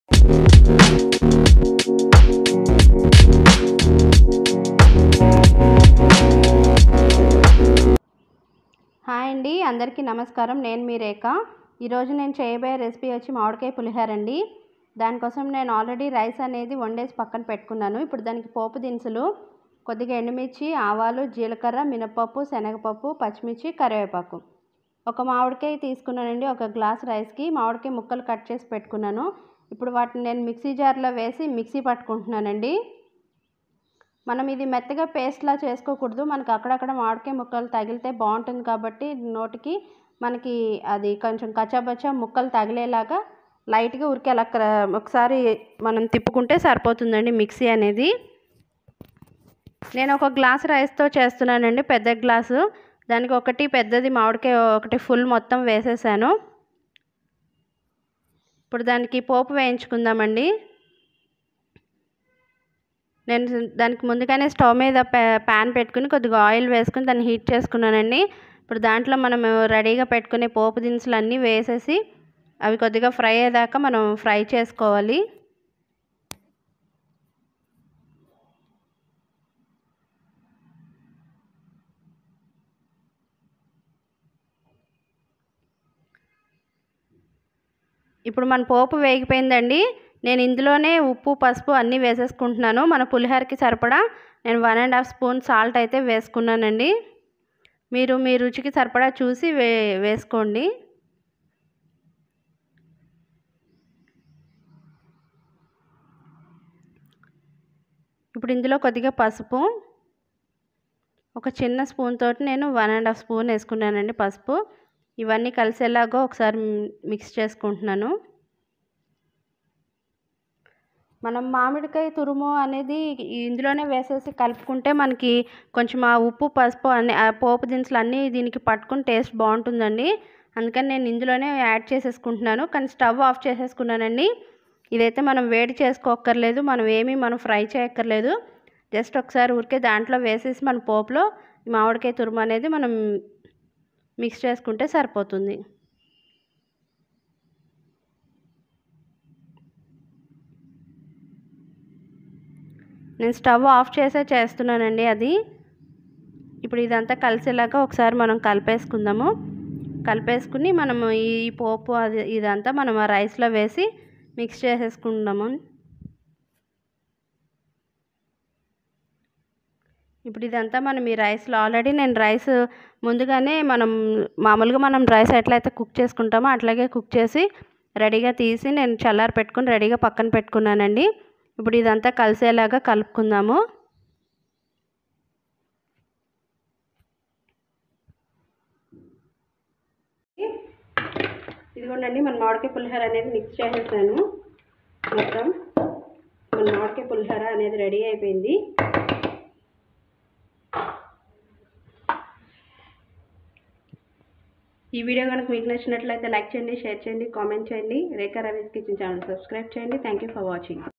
hi అండి అందరికీ నమస్కారం నేను మీ రేఖ ఈరోజు నేను చేయబోయే రెసిపీ వచ్చి మామిడికాయ పులిహోర అండి దానికోసం నేను ఆల్రెడీ రైస్ అనేది వండేసి పక్కన పెట్టుకున్నాను ఇప్పుడు దానికి పోపు దినుసులు కొద్దిగా ఎండుమిర్చి ఆవాలు జీలకర్ర మినపప్పు శనగపప్పు పచ్చిమిర్చి కరివేపాకు ఒక మామిడికాయ తీసుకున్నానండి ఒక గ్లాస్ రైస్కి మామిడికాయ ముక్కలు కట్ చేసి పెట్టుకున్నాను ఇప్పుడు వాటిని నేను మిక్సీ జార్లో వేసి మిక్సీ పట్టుకుంటున్నానండి మనం ఇది మెత్తగా పేస్ట్లా చేసుకోకూడదు మనకి అక్కడక్కడ మామిడికాయ ముక్కలు తగిలితే బాగుంటుంది కాబట్టి నోటికి మనకి అది కొంచెం కచ్చాబచ్చా ముక్కలు తగిలేలాగా లైట్గా ఉరికి అలా క్ర- ఒకసారి మనం తిప్పుకుంటే సరిపోతుందండి మిక్సీ అనేది నేను ఒక గ్లాస్ రైస్తో చేస్తున్నానండి పెద్ద గ్లాసు దానికి ఒకటి పెద్దది మామిడికాయ ఒకటి ఫుల్ మొత్తం వేసేసాను ఇప్పుడు దానికి పోపు వేయించుకుందామండి నేను దానికి ముందుగానే స్టవ్ మీద ప్యాన్ పెట్టుకుని కొద్దిగా ఆయిల్ వేసుకుని దాన్ని హీట్ చేసుకున్నానండి ఇప్పుడు దాంట్లో మనం రెడీగా పెట్టుకునే పోపు దినుసులు అన్నీ వేసేసి అవి కొద్దిగా ఫ్రై అయ్యేదాకా మనం ఫ్రై చేసుకోవాలి ఇప్పుడు మన పోపు వేగిపోయిందండి నేను ఇందులోనే ఉప్పు పసుపు అన్నీ వేసేసుకుంటున్నాను మన పులిహోరకి సరిపడా నేను one and half spoon salt అయితే వేసుకున్నానండి మీరు మీ రుచికి సరిపడా చూసి వే వేసుకోండి ఇప్పుడు ఇందులో కొద్దిగా పసుపు ఒక చిన్న స్పూన్ తోటి నేను వన్ అండ్ హాఫ్ స్పూన్ వేసుకున్నానండి పసుపు ఇవన్నీ కలిసేలాగా ఒకసారి మిక్స్ చేసుకుంటున్నాను మనం మామిడికాయ తురుము అనేది ఇందులోనే వేసేసి కలుపుకుంటే మనకి కొంచెం ఆ ఉప్పు పసుపు అన్ని ఆ పోపు దినుసులు అన్నీ దీనికి పట్టుకుని టేస్ట్ బాగుంటుందండి అందుకని నేను ఇందులోనే యాడ్ చేసేసుకుంటున్నాను కానీ స్టవ్ ఆఫ్ చేసేసుకున్నానండి ఇదైతే మనం వేడి చేసుకోక్కర్లేదు మనం ఏమీ మనం ఫ్రై చేయక్కర్లేదు జస్ట్ ఒకసారి ఊరికే దాంట్లో వేసేసి మన పోపులో మామిడికాయ తురుము అనేది మనం మిక్స్ చేసుకుంటే సరిపోతుంది నేను స్టవ్ ఆఫ్ చేసే చేస్తున్నానండి అది ఇప్పుడు ఇదంతా కలిసేలాగా ఒకసారి మనం కలిపేసుకుందాము కలిపేసుకుని మనము ఈ పోపు అది ఇదంతా మనం ఆ రైస్లో వేసి మిక్స్ చేసేసుకుందాము ఇప్పుడు ఇదంతా మనం ఈ రైస్లో ఆల్రెడీ నేను రైస్ ముందుగానే మనం మామూలుగా మనం రైస్ ఎట్లయితే కుక్ చేసుకుంటామో అట్లాగే కుక్ చేసి రెడీగా తీసి నేను చల్లారి పెట్టుకుని రెడీగా పక్కన పెట్టుకున్నానండి ఇప్పుడు ఇదంతా కలిసేలాగా కలుపుకుందాము ఇదిగోండి మన మామిడికాయ పులిహోర అనేది మిక్స్ చేసేసాను మొత్తం మన మామిడికాయ పులిహోర అనేది రెడీ అయిపోయింది ఈ వీడియో కనుక మీకు నచ్చినట్లయితే లైక్ చేయండి షేర్ చేయండి కామెంట్ చేయండి Rekha Ravi's kitchen channel subscribe చేయండి థ్యాంక్ యూ ఫర్ వాచింగ్